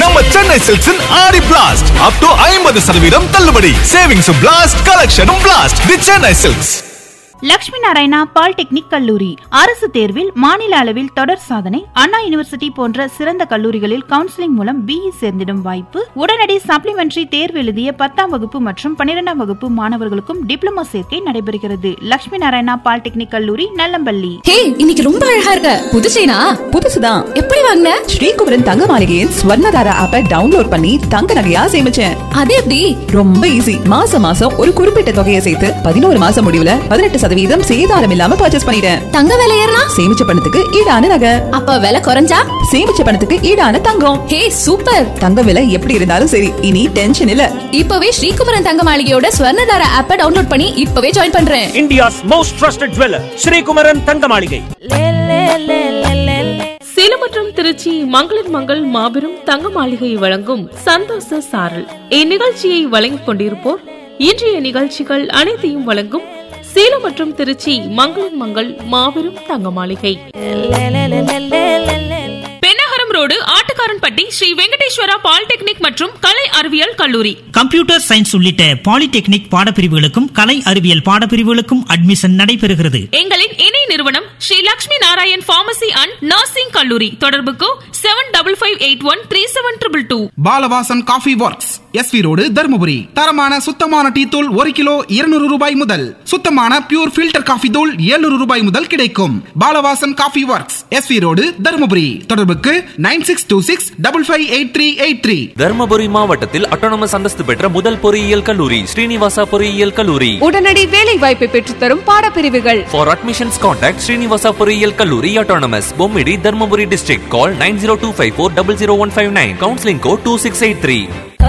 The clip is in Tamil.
நம்ம சென்னை சில்க்ஸின் ஆடி பிளாஸ்ட் அப் டு ஐம்பது சதவீதம் தள்ளுபடி சேவிங்ஸும் பிளாஸ்ட் கலெக்ஷனும் blast the Chennai silks Lakshmi Narayana polytechnic கல்லூரி அரசு தேர்வில் மாநில அளவில் தொடர் சாதனை அண்ணா யூனிவர்சிட்டி போன்ற சிறந்த கல்லூரிகளில் கவுன்சிலிங் மூலம் பிஇ சேர்ந்திடும் வாய்ப்பு உடனடி சப்ளிமெண்டரி தேர்வு எழுதிய பத்தாம் வகுப்பு மற்றும் பன்னிரெண்டாம் வகுப்பு மாணவர்களுக்கும் டிப்ளமோ சேர்க்கை நடைபெறுகிறது லட்சுமி நாராயணா பாலிடெக்னிக் கல்லூரி நல்லம்பள்ளி ஹே இன்னைக்கு ரொம்ப அழகா இருக்க புது செயினா புதுசுதான் எப்படி வாங்கின ஸ்ரீகுமரன் தங்க மாளிகையின் ஸ்வர்ணதாரா ஆப்பை டவுன்லோட் பண்ணி தங்க நகையா சேமிச்சேன் அது எப்படி ரொம்ப ஈஸி மாசம் மாசம் ஒரு குறிப்பிட்ட தொகையை சேர்த்து பதினோரு மாசம் முடிவுல பதினெட்டு சதவீதம் சேதாரம் இல்லாம பர்ச்சேஸ் பண்ணிட்டேன் தங்க விலை ஏறினா சேமிச்ச பணத்துக்கு ஈடான நகை அப்ப விலை குறைஞ்சா சேமிச்ச பணத்துக்கு ஈடான தங்கம் ஹே சூப்பர் தங்க விலை எப்படி இருந்தாலும் சரி இனி டென்ஷன் இல்ல இப்பவே ஸ்ரீகுமரன் தங்க மாளிகையோட ஸ்வர்ணதார ஆப்ப டவுன்லோட் பண்ணி இப்பவே ஜாயின் பண்றேன் India's most trusted jeweler, Srikumaran Thangamaligai. Salem மற்றும் திருச்சி மங்களிர் மங்கள் மாபெரும் தங்க மாளிகை வழங்கும் சந்தோஷ சாரல் இந்நிகழ்ச்சியை வழங்கிக் கொண்டிருப்போர் இன்றைய நிகழ்ச்சிகள் அனைத்தையும் வழங்கும் சேலம் மற்றும் திருச்சி மங்களிர் மங்கள் மாபெரும் தங்க மாளிகை பெண்ணகரம் ரோடு ஆட்டுக்காரன்பட்டி ஸ்ரீ வெங்கடேஸ்வரா பாலிடெக்னிக் மற்றும் கலை அறிவியல் கல்லூரி கம்ப்யூட்டர் சயின்ஸ் உள்ளிட்ட பாலிடெக்னிக் பாடப்பிரிவுகளுக்கும் கலை அறிவியல் பாடப்பிரிவுகளுக்கும் அட்மிஷன் நடைபெறுகிறது எங்களின் இணை நிறுவனம் Sri Lakshmi Narayan pharmacy and nursing கல்லூரி தொடர்புக்கு seven double five eight one three seven triple two Balavasan coffee works SV road Dharmapuri தரமான சுத்தமான டீ தூள் ஒரு கிலோ இருநூறு ரூபாய் முதல் சுத்தமான பியூர் ஃபில்டர் காஃபி தூள் 700 ரூபாய் முதல் கிடைக்கும் Balavasan coffee works SV road Dharmapuri தொடர்புக்கு nine six two six double five eight three eight three Dharmapuri மாவட்டத்தில் அட்டானமஸ் அந்தஸ்து பெற்ற முதல் பொறியியல் கல்லூரி ஸ்ரீனிவாசா பொறியியல் கல்லூரி உடனடி வேலை வாய்ப்பை பெற்றுத்தரும் பாடப்பிரிவுகள் For admissions contact Srinivasa பொறியியல் கல்லூரி autonomous Bommidi Dharmapuri district call 9025400159 counseling code 2683